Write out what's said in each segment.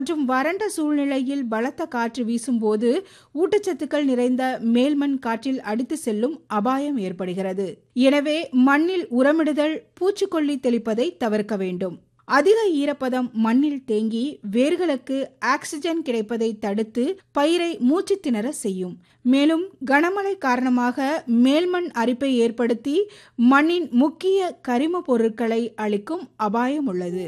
மற்றும் வறண்ட சூழ்நிலையில் பலத்த காற்று வீசும்போது ஊட்டச்சத்துக்கள் நிறைந்த மேல்மண் காற்றில் அடித்து செல்லும் அபாயம் ஏற்படுகிறது எனவே மண்ணில் உரமிடுதல் பூச்சிக்கொல்லி தெளிப்பதை தவிர்க்க வேண்டும் அதிக ஈரப்பதம் மண்ணில் தேங்கி வேர்களுக்கு ஆக்சிஜன் கிடைப்பதை தடுத்து பயிரை மூச்சு திணற செய்யும் மேலும் கனமழை காரணமாக மேல்மண் அரிப்பை ஏற்படுத்தி மண்ணின் முக்கிய கரிம பொருட்களை அளிக்கும் அபாயம் உள்ளது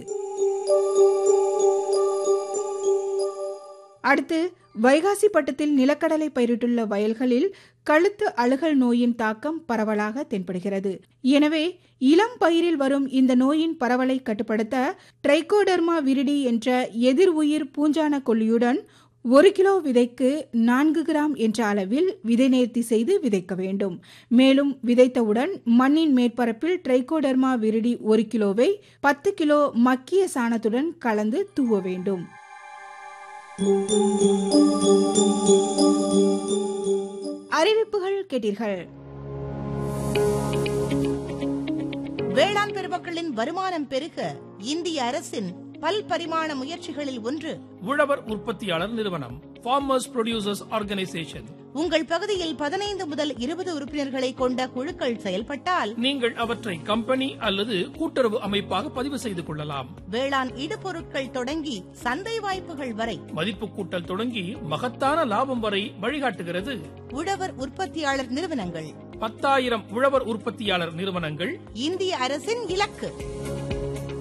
அடுத்து வைகாசி பட்டத்தில் நிலக்கடலை பயிரிட்டுள்ள வயல்களில் கழுத்து அழுகல் நோயின் தாக்கம் பரவலாக தென்படுகிறது எனவே இளம் பயிரில் வரும் இந்த நோயின் பரவலை கட்டுப்படுத்த ட்ரைகோடர்மா விரிடி என்ற எதிர் உயிர் பூஞ்சான கொல்லியுடன் ஒரு கிலோ விதைக்கு நான்கு கிராம் என்ற அளவில் விதை நேர்த்தி செய்து விதைக்க வேண்டும் மேலும் விதைத்தவுடன் மண்ணின் மேற்பரப்பில் ட்ரைகோடர்மா விரிடி ஒரு கிலோவை பத்து கிலோ மக்கிய சாணத்துடன் கலந்து தூவ வேண்டும் அறிவிப்புகள் கேட்டீர்கள் வேளாண் பெருமக்களின் வருமானம் பெருக இந்திய அரசின் பல்பரிமாண முயற்சிகளில் ஒன்று உழவர் உற்பத்தியாளர் நிறுவனம் ஃபார்மர்ஸ் ப்ரொடியூசர்ஸ் ஆர்கனைசேஷன் உங்கள் பகுதியில் பதினைந்து முதல் இருபது உறுப்பினர்களை கொண்ட குழுக்கள் செயல்பட்டால் நீங்கள் அவற்றை கம்பெனி அல்லது கூட்டுறவு அமைப்பாக பதிவு செய்து கொள்ளலாம் வேளாண் இடுபொருட்கள் தொடங்கி சந்தை வாய்ப்புகள் வரை மதிப்பு கூட்டல் தொடங்கி மகத்தான லாபம் வரை வழிகாட்டுகிறது உழவர் உற்பத்தியாளர் நிறுவனங்கள் பத்தாயிரம் உழவர் உற்பத்தியாளர் நிறுவனங்கள் இந்திய அரசின் இலக்கு